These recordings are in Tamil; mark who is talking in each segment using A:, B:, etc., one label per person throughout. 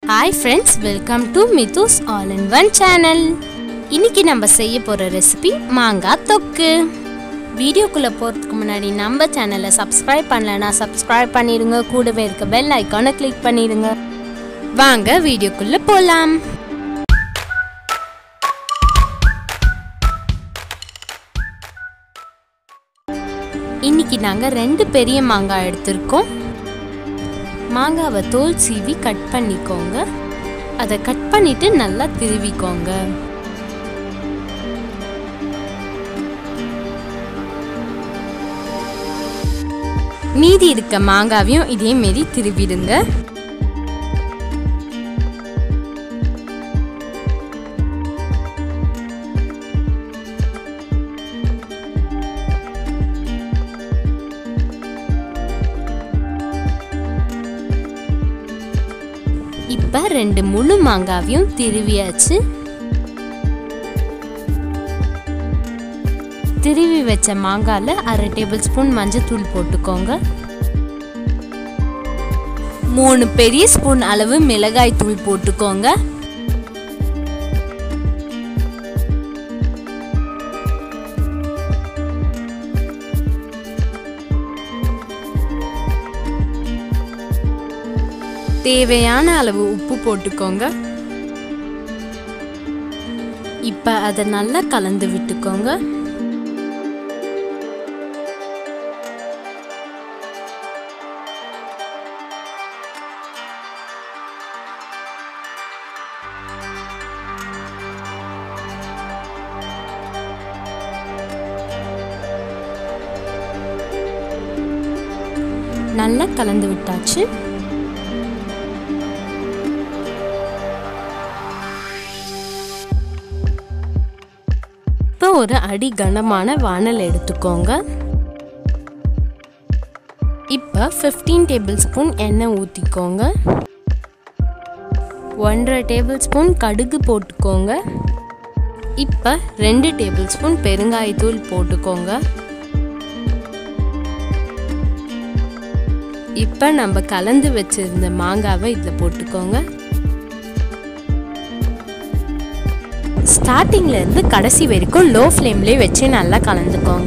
A: hi friends welcome to Mithus all in one channel இன்னைக்கு நம்ம செய்ய போகிற ரெசிபி மாங்காய் தொக்கு வீடியோக்குள்ளே போகிறதுக்கு முன்னாடி நம்ம சேனலை சப்ஸ்கிரைப் பண்ணலைன்னா சப்ஸ்கிரைப் பண்ணிடுங்க கூடவே இருக்க பெல் ஐக்கானை கிளிக் பண்ணிடுங்க வாங்க வீடியோக்குள்ளே போகலாம் இன்னைக்கு நாங்கள் ரெண்டு பெரிய மாங்காய் எடுத்திருக்கோம் மாங்காவை தோல் சீவி கட் பண்ணிக்கோங்க அதை கட் பண்ணிட்டு நல்லா திருவிக்கோங்க மீதி இருக்க மாங்காவையும் இதே மாரி திருவிடுங்க இப்போ ரெண்டு முழு மாங்காவையும் திருவியாச்சு திருவி வச்ச மாங்காயில் அரை டேபிள் ஸ்பூன் மஞ்சத்தூள் போட்டுக்கோங்க மூணு பெரிய ஸ்பூன் அளவு மிளகாய் தூள் போட்டுக்கோங்க தேவையான அளவு உப்பு போட்டுக்கோங்க இப்போ அதை நல்லா கலந்து விட்டுக்கோங்க நல்லா கலந்து விட்டாச்சு இப்போ ஒரு அடி கனமான வானல் எடுத்துக்கோங்க இப்போ ஃபிஃப்டீன் டேபிள் ஸ்பூன் எண்ணெய் ஊற்றிக்கோங்க ஒன்றரை டேபிள் ஸ்பூன் கடுகு போட்டுக்கோங்க இப்போ ரெண்டு டேபிள் ஸ்பூன் பெருங்காயத்தூள் போட்டுக்கோங்க இப்போ நம்ம கலந்து வச்சிருந்த மாங்காவை இதில் போட்டுக்கோங்க ஸ்டார்டிங்ல இருந்து கடைசி வரைக்கும் லோ ஃப்ளேம்லேயே வச்சு நல்லா கலந்துக்கோங்க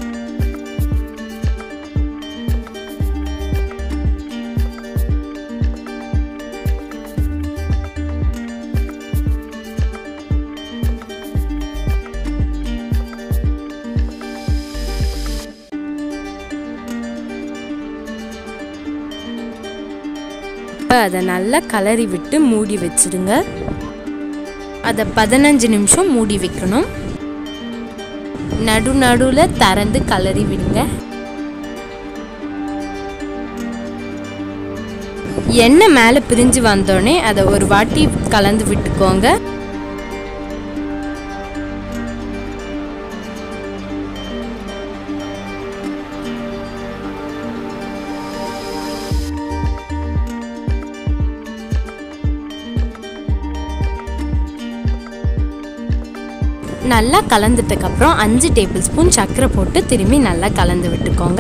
A: இப்போ அதை நல்லா கலரி விட்டு மூடி வச்சிடுங்க அதை பதினஞ்சு நிமிஷம் மூடி வைக்கணும் நடு நடுவில் திறந்து கலரி விடுங்க எண்ணெய் மேலே பிரிஞ்சு வந்தோடனே அதை ஒரு வாட்டி கலந்து விட்டுக்கோங்க நல்லா கலந்துட்டதுக்கப்புறம் அஞ்சு டேபிள் ஸ்பூன் சர்க்கரை போட்டு திரும்பி நல்லா கலந்து விட்டுக்கோங்க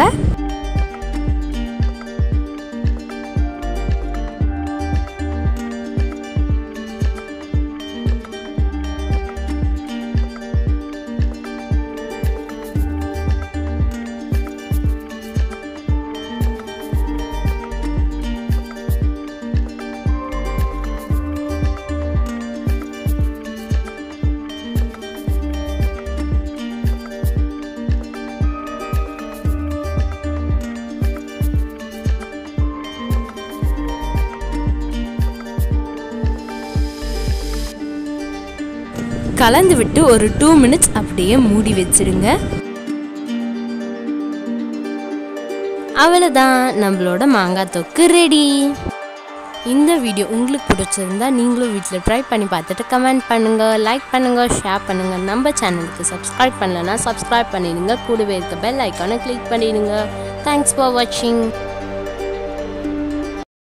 A: கலந்து விட்டு ஒரு டூ மினிட்ஸ் அப்படியே மூடி வச்சிடுங்க அவ்வளோதான் நம்மளோட மாங்காய் தொக்கு ரெடி இந்த வீடியோ உங்களுக்கு பிடிச்சிருந்தா நீங்களும் வீட்டில் ட்ரை பண்ணி பார்த்துட்டு கமெண்ட் பண்ணுங்கள் லைக் பண்ணுங்கள் ஷேர் பண்ணுங்கள் நம்ம சேனலுக்கு சப்ஸ்கிரைப் பண்ணலன்னா சப்ஸ்கிரைப் பண்ணிடுங்க கூடவே இருக்க பெல் ஐக்கானை கிளிக் பண்ணிடுங்க தேங்க்ஸ் ஃபார் வாட்சிங்